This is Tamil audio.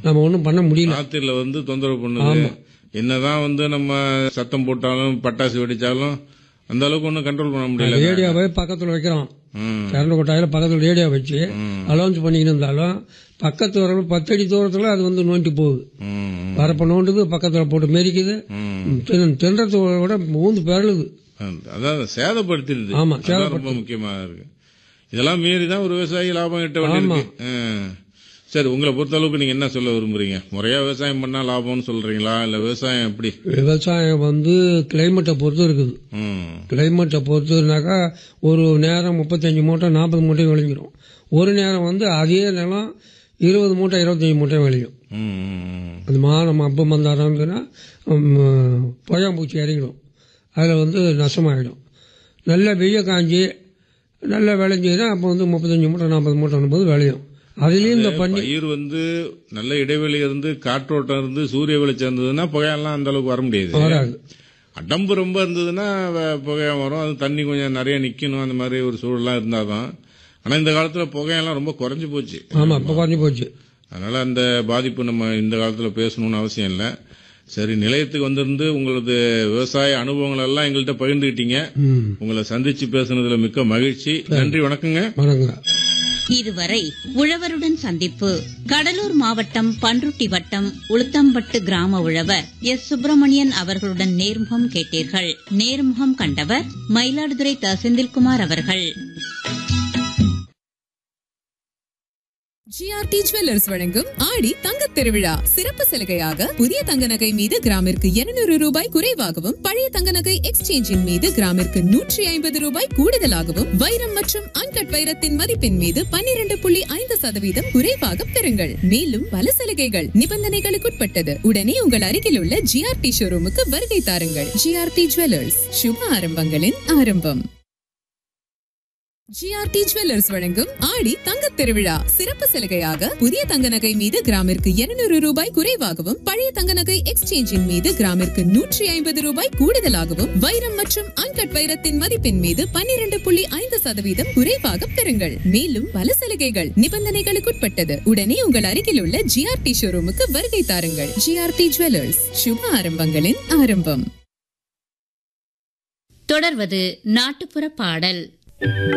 நம்ம ஒன்றும் பண்ண முடியல காத்துல வந்து தொந்தரவு பண்ணுது என்னதான் வந்து நம்ம சத்தம் போட்டாலும் பட்டாசு வெடிச்சாலும் அந்த அளவுக்கு ஒன்றும் கண்ட்ரோல் பண்ண முடியல ரேடியோவை பக்கத்தில் வைக்கிறோம் ம். கரண்ட் கொட்டாயில் பக்கத்தில் ரேடியோ வச்சு அலௌன்ஸ் பண்ணிக்கிட்டு இருந்தாலும் பக்கத்து வரவு பத்தடி தூரத்தில் அது வந்து நோண்டி போகுது ம். வரப்ப நோண்டுது பக்கத்தில் போட்டு மெரிக்குது ம். தின்றதோட விட மூந்து பிறழுது அதாவது சேதப்படுத்திடுது ஆமா, அதான் ரொம்ப முக்கியமா இருக்கு இதெல்லாம் மீறி தான் ஒரு விவசாயி லாபம் ஈட்ட வேண்டியிருக்கு ஆ. சரி உங்களை பொறுத்த அளவுக்கு நீங்க என்ன சொல்ல விரும்புறீங்க முறையா விவசாயம் பண்ணா லாபம்னு சொல்றீங்களா இல்ல விவசாயம் எப்படி விவசாயம் வந்து கிளைமேட்டை பொறுத்து இருக்குது ம். கிளைமேட்டை பொறுத்துனாக்கா ஒரு நேரம் முப்பத்தஞ்சு மூட்டை நாற்பது மூட்டை விளைஞ்சிரும் ஒரு நேரம் வந்து அதே நிலம் இருபது மூட்டை இருபத்தஞ்சி மூட்டை விளையும் ம், ம், அது மானம் அப்பம் வந்தாரங்கன்னா புயம்பூச்சி இறங்கிடும் அதில் வந்து நஷ்டமாயிடும் நல்ல வெய்ய காஞ்சி நல்லா விளைஞ்சிதுன்னா அப்போ வந்து முப்பத்தஞ்சு மூட்டை நாற்பது மூட்டை போது விளையும் அதுலேயும் இந்த பண்ணி பயிர் வந்து நல்ல இடைவெளி இருந்து காற்றோட்டம் இருந்து சூரிய வெளிச்சம் இருந்ததுன்னா புகையெல்லாம் அந்த அளவுக்கு வர முடியாது வராது அடம்பு ரொம்ப இருந்ததுன்னா வ- புகையா வரும் அது தண்ணி கொஞ்சம் நிறைய நிக்கணும் அந்த மாதிரி ஒரு சூழல்லாம் இருந்தாதான் ஆனா இந்த காலத்துல புகையெல்லாம் ரொம்ப குறைஞ்சு போச்சு ஆமாம் இப்போ குறைஞ்சி போச்சு அதனால அந்த பாதிப்பு நம்ம இந்த காலத்துல பேசணும்னு அவசியம் இல்லை சரி நிலையத்துக்கு வந்திருந்து உங்களது விவசாய அனுபவங்கள் எல்லாம் எங்கள்கிட்ட பகிர்ந்துக்கிட்டீங்க ம் உங்களை சந்திச்சு பேசுனதுல மிக்க மகிழ்ச்சி நன்றி வணக்கங்க வணக்கங்க இதுவரை உழவருடன் சந்திப்பு கடலூர் மாவட்டம் பன்ருட்டி வட்டம் உளுத்தம்பட்டு கிராம உழவர் எஸ் சுப்பிரமணியன் அவர்களுடன் நேர்முகம் கேட்டீர்கள் நேர்முகம் கண்டவர் மயிலாடுதுறை த செந்தில்குமார் அவர்கள் ஜிஆர்டி ஜுவல்லர்ஸ் வழங்கும் ஆடி தங்கத் திருவிழா சிறப்பு சலுகையாக புதிய தங்க நகை மீது கிராமிற்கு 200 ரூபாய் குறைவாகவும் பழைய தங்க நகை எக்ஸ்சேஞ்சின் மீது கிராமிற்கு நூற்றி ஐம்பது ரூபாய் கூடுதலாகவும் வைரம் மற்றும் அன்கட் வைரத்தின் மதிப்பின் மீது 12.5% புள்ளி ஐந்து சதவீதம் குறைவாக பெறுங்கள் மேலும் பல சலுகைகள் நிபந்தனைகளுக்குட்பட்டது உடனே உங்கள் அருகில் உள்ள ஜிஆர்டி ஷோரூமுக்கு வருகை தாருங்கள் ஜிஆர்டி ஜுவல்லர்ஸ் சுப ஆரம்பங்களின் ஆரம்பம் ஜிஆர்டி ஜுவல்லர்ஸ் வழங்கும் ஆடி தங்கத் திருவிழா சிறப்பு சலுகையாக புதிய தங்க நகை மீது கிராமிற்கு 200 ரூபாய் குறைவாகவும் பழைய தங்க நகை எக்ஸ்சேஞ்சின் மீது கிராமிற்கு நூற்றி ஐம்பது ரூபாய் கூடுதலாகவும் வைரம் மற்றும் அன்கட் வைரத்தின் மதிப்பின் மீது 12.5% புள்ளி ஐந்து சதவீதம் குறைவாக பெறுங்கள் மேலும் பல சலுகைகள் நிபந்தனைகளுக்குட்பட்டது உடனே உங்கள் அருகில் உள்ள ஜிஆர்டி ஷோரூமுக்கு வருகை தாருங்கள் ஜிஆர்டி ஜுவல்லர்ஸ் சுப ஆரம்பங்களின் ஆரம்பம் தொடர்வது நாட்டுப்புற பாடல்